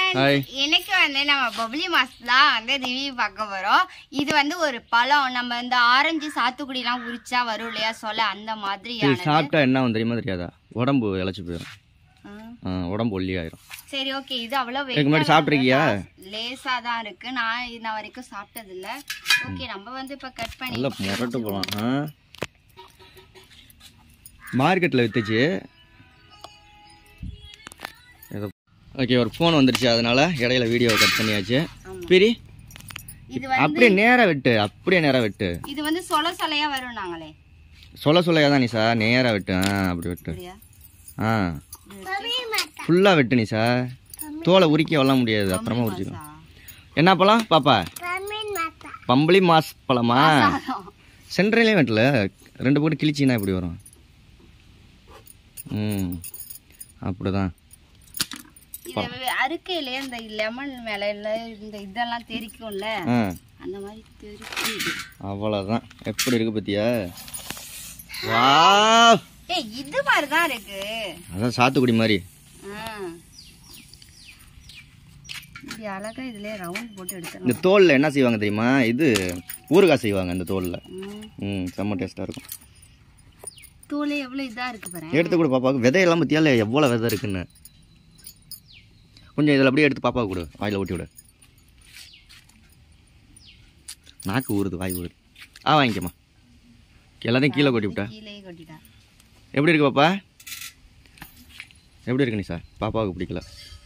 Hi. இன்னைக்கு வந்து நம்ம பப்ளி மாஸ் தான் வந்து ரிவ்யூ பார்க்க போறோம் இது வந்து ஒரு பழம் நம்ம இந்த ஆரஞ்சு சாத்துக்குடி எல்லாம் உரிச்சா வரும் இல்லையா சொல்ல அந்த இது மாதிரியான சாப்பிட்டா என்ன ஆகும் தெரியுமா தெரியாதா உடம்பு இழைச்சி போயிடும் ம். ஆ, உடம்பு ஒல்லி ஆயிரும் சரி ஓகே இது அவ்வளவு இதுக்கு முன்னாடி சாப்பிட்ருக்கியா லேசா தான் இருக்கு நான் இன்ன வரைக்கும் சாப்பிட்டது இல்ல ஓகே நம்ம வந்து இப்ப கட் பண்ணி நல்லா முரட்டு போகலாம் ஆ மார்க்கெட்டில் வித்துச்சு ஏதோ ஓகே ஒரு ஃபோன் வந்துருச்சு அதனால இடையில வீடியோ கட் பண்ணியாச்சு ஆமா. பிரி இது வந்து அப்படியே நேரா வெட்டு அப்படியே நேரா வெட்டு இது வந்து சொல சொலையா வரும் நாங்களே சொல்ல சொல்லையா தான் நிசா நேரா வெட்டு ஆ அப்படி வெட்டு அப்படியா ஆ ஃபுல்லாக வெட்டு நிசா தோலை உரிக்க வரலாம் முடியாது அப்புறமா உரிச்சிடும் என்ன பழம் பாப்பா பம்பளி மாஸ் பழமா சென்ட்ரலே வெட்டல ரெண்டு போட்டு கிழிச்சின்னா இப்படி வரும் ம் அப்படிதான் இது அறுக்கையிலே இந்த லெமன் மேல இல்ல இந்த இதெல்லாம் தெரிக்கும்ல ஆ அந்த மாதிரி தெரிக்கும் இது. அவ்வளோதான் எப்படி இருக்கு பத்தியா வா ஏய் இது மாதிரி தான் இருக்கு அதான் சாத்துக்குடி மாதிரி ஆ. இப்படி அழகா இதுல ரவுண்ட் போட்டு இந்த எடுத்துடலாம் தோலில் என்ன செய்வாங்க தெரியுமா இது ஊறுகாய் செய்வாங்க இந்த தோலில் ம். ம் செம்ம டேஸ்ட்டாக இருக்கும் தோலே எவ்வளவு இதா இருக்கு பாரு எடுத்து கூட பாப்பாவுக்கு விதையெல்லாம் பற்றியால எவ்வளோ விதை இருக்குன்னு கொஞ்சம் இதில் அப்படியே எடுத்து பாப்பாவுக்கு கொடு வாயில் ஊட்டி விடு நாக்கு ஊறுது வாய் ஊறுது ஆ வாங்கிக்கம்மா எல்லாத்தையும் கீழே கொட்டி விட்டா கீழே கொட்டிட்டா எப்படி இருக்கு பாப்பா எப்படி இருக்கு நீ சார் பாப்பாவுக்கு பிடிக்கல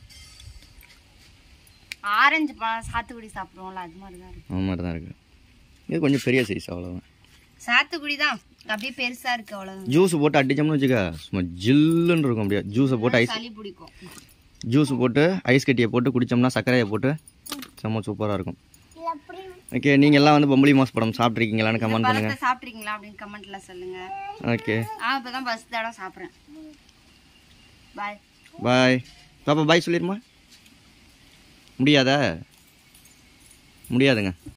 ஆரஞ்சு பழம் சாத்துக்குடி சாப்பிடுவோம்ல அது மாதிரி தான் இருக்கு அந்த மாதிரி தான் இருக்கு இது கொஞ்சம் பெரிய சைஸ் அவ்வளோதான் சாத்துக்குடி தான் அப்படியே பெருசா இருக்கு அவ்வளவுதான் ஜூஸ் போட்டு அடிச்சோம்னு வச்சுக்க சும்மா ஜில்லுன்னு இருக்கும் அப்படியே ஜூஸை போட்டு ஐஸ் சளி பிடிக்கும் ஜூஸ் போட்டு ஐஸ் கட்டியை போட்டு குடித்தோம்னா சர்க்கரையை போட்டு செம்ம சூப்பராக இருக்கும் ஓகே நீங்கள் எல்லாம் வந்து பொம்பளி மாஸ் படம் சாப்பிட்ருக்கீங்களான்னு கமெண்ட் பண்ணுங்கள் பழத்தை சாப்பிட்றீங்களா அப்படின்னு கமெண்ட்ல சொல்லுங்க ஓகே நான் இப்பதான் பஸ் தடவை சாப்பிட்றேன் பாய் பாய் பாப்பா பாய் சொல்லிடுமா முடியாதா முடியாதுங்க